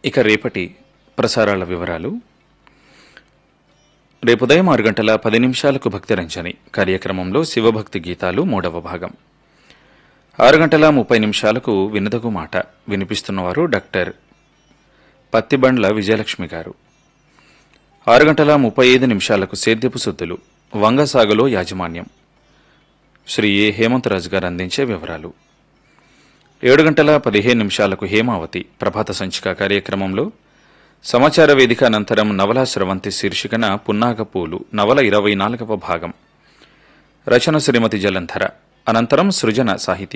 ఇక రేపటి ప్రసారాల వివరాలు రేపు ఉదయం ఆరు గంటల పది నిమిషాలకు భక్తి రంజని కార్యక్రమంలో శివభక్తి గీతాలు మూడవ భాగం ఆరు గంటల ముప్పై నిమిషాలకు వినదగు మాట వినిపిస్తున్నవారు డాక్టర్ పత్తిబండ్ల విజయలక్ష్మి గారు ఆరు గంటల ముప్పై ఐదు నిమిషాలకు సేద్యపు సుద్దులు వంగసాగులో యాజమాన్యం శ్రీ ఏ హేమంతరాజు గారు అందించే వివరాలు ఏడు గంటల పదిహేను నిమిషాలకు హేమావతి ప్రభాత సంచిక కార్యక్రమంలో సమాచార వేదిక అనంతరం నవలా స్రవంతి శీర్షికన పున్నాగపూలు నవల ఇరవై నాలుగవ భాగం రచన శ్రీమతి జలంధర అనంతరం సృజన సాహితీ